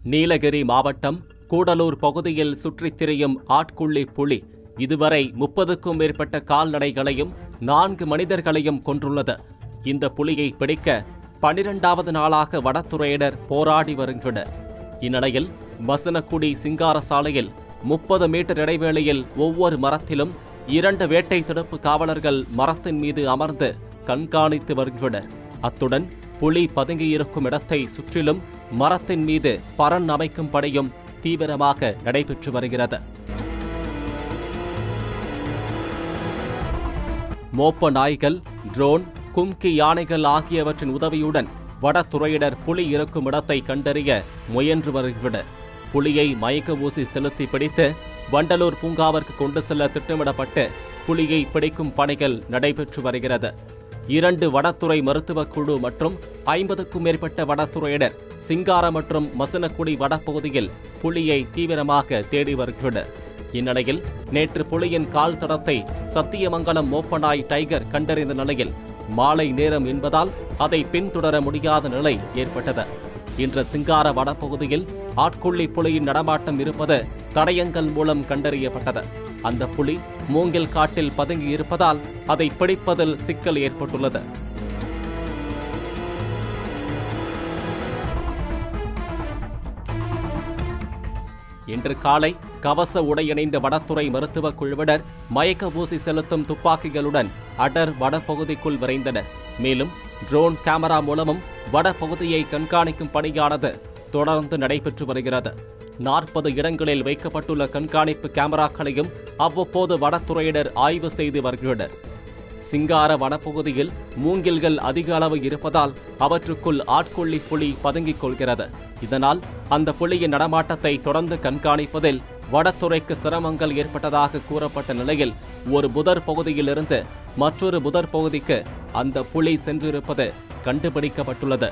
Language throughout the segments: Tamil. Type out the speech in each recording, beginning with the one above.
நீலகிரி மாவட்டம் கூடலூர் பகுதியில் சுற்றித் திரியும் ஆட்குள்ளி புலி இதுவரை முப்பதுக்கும் மேற்பட்ட கால்நடைகளையும் நான்கு மனிதர்களையும் கொன்றுள்ளது இந்த புலியை பிடிக்க பனிரெண்டாவது நாளாக வனத்துறையினர் போராடி வருகின்றனர் இந்நிலையில் மசனக்குடி சிங்கார சாலையில் முப்பது மீட்டர் இடைவேளையில் ஒவ்வொரு மரத்திலும் இரண்டு வேட்டை தடுப்பு காவலர்கள் மரத்தின் மீது அமர்ந்து கண்காணித்து வருகின்றனர் அத்துடன் புலி பதுங்கியிருக்கும் இடத்தை சுற்றிலும் மரத்தின் மீது பரன் அமைக்கும் பணியும் தீவிரமாக நடைபெற்று வருகிறது மோப்ப நாய்கள் ட்ரோன் கும்கி யானைகள் ஆகியவற்றின் உதவியுடன் வனத்துறையினர் புலி இருக்கும் இடத்தை கண்டறிய முயன்று வருகின்றனர் புலியை மயக்க ஊசி செலுத்தி பிடித்து வண்டலூர் பூங்காவிற்கு கொண்டு செல்ல திட்டமிடப்பட்டு புலியை பிடிக்கும் பணிகள் நடைபெற்று வருகிறது இரண்டு வனத்துறை மருத்துவக் குழு மற்றும் ஐம்பதுக்கும் மேற்பட்ட வனத்துறையினர் சிங்கார மற்றும் மசனக்குடி வனப்பகுதியில் புலியை தீவிரமாக தேடி வருகின்றனர் இந்நிலையில் நேற்று புலியின் கால் தடத்தை சத்தியமங்கலம் மோப்பனாய் டைகர் கண்டறிந்த நிலையில் மாலை நேரம் என்பதால் அதை பின்தொடர முடியாத நிலை ஏற்பட்டது இன்று சிங்கார வனப்பகுதியில் ஆட்கொள்ளி புலியின் நடமாட்டம் இருப்பது தடயங்கள் மூலம் கண்டறியப்பட்டது அந்த புலி மூங்கில் காட்டில் பதுங்கி இருப்பதால் அதை பிடிப்பதில் சிக்கல் ஏற்பட்டுள்ளது இன்று காலை கவச உடையணிந்த வனத்துறை மருத்துவக் குழுவினர் மயக்க ஊசி செலுத்தும் துப்பாக்கிகளுடன் அடர் வனப்பகுதிக்குள் விரைந்தனர் மேலும் ட்ரோன் கேமரா மூலமும் வனப்பகுதியை கண்காணிக்கும் பணியானது தொடர்ந்து நடைபெற்று வருகிறது நாற்பது இடங்களில் வைக்கப்பட்டுள்ள கண்காணிப்பு கேமராக்களையும் அவ்வப்போது வனத்துறையினர் ஆய்வு செய்து வருகின்றனர் சிங்கார வனப்பகுதியில் மூங்கில்கள் அதிக அளவு இருப்பதால் அவற்றுக்குள் ஆட்கொள்ளி புலி பதுங்கிக் கொள்கிறது இதனால் அந்த புலியின் நடமாட்டத்தை தொடர்ந்து கண்காணிப்பதில் வனத்துறைக்கு சிரமங்கள் ஏற்பட்டதாக கூறப்பட்ட நிலையில் ஒரு புதர் பகுதியிலிருந்து மற்றொரு புதர் பகுதிக்கு அந்த புலி சென்றிருப்பது கண்டுபிடிக்கப்பட்டுள்ளது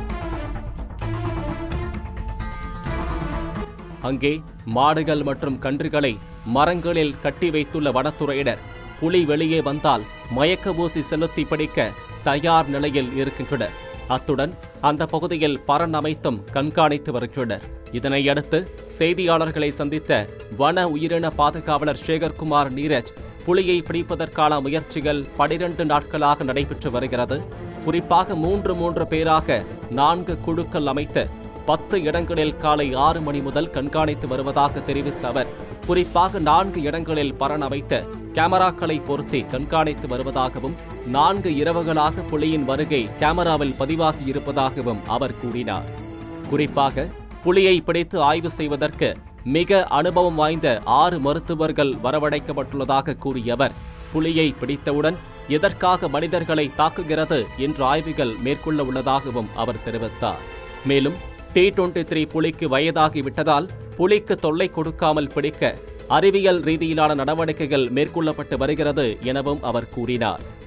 அங்கே மாடுகள் மற்றும் கன்றுகளை மரங்களில் கட்டி வைத்துள்ள வனத்துறையினர் புலி வெளியே வந்தால் மயக்க ஊசி செலுத்தி பிடிக்க தயார் நிலையில் இருக்கின்றனர் அத்துடன் அந்த பகுதியில் பரன் அமைத்தும் கண்காணித்து வருகின்றனர் இதனையடுத்து செய்தியாளர்களை சந்தித்த வன உயிரின பாதுகாவலர் சேகர்குமார் நீரஜ் புலியை பிடிப்பதற்கான முயற்சிகள் பனிரெண்டு நாட்களாக நடைபெற்று வருகிறது குறிப்பாக மூன்று மூன்று பேராக நான்கு குழுக்கள் அமைத்து பத்து இடங்களில் காலை ஆறு மணி முதல் கண்காணித்து வருவதாக தெரிவித்த அவர் குறிப்பாக நான்கு இடங்களில் பரண வைத்து கேமராக்களை பொருத்தி கண்காணித்து வருவதாகவும் நான்கு இரவுகளாக புலியின் வருகை கேமராவில் பதிவாகி இருப்பதாகவும் அவர் கூறினார் குறிப்பாக புலியை பிடித்து ஆய்வு செய்வதற்கு மிக அனுபவம் வாய்ந்த ஆறு மருத்துவர்கள் வரவழைக்கப்பட்டுள்ளதாக கூறிய அவர் புலியை பிடித்தவுடன் எதற்காக மனிதர்களை தாக்குகிறது என்ற ஆய்வுகள் மேற்கொள்ள உள்ளதாகவும் அவர் தெரிவித்தார் மேலும் டி டுவெண்டி த்ரீ புலிக்கு வயதாகிவிட்டதால் புலிக்கு தொல்லை கொடுக்காமல் பிடிக்க அறிவியல் ரீதியிலான நடவடிக்கைகள் மேற்கொள்ளப்பட்டு வருகிறது எனவும் அவர் கூறினார்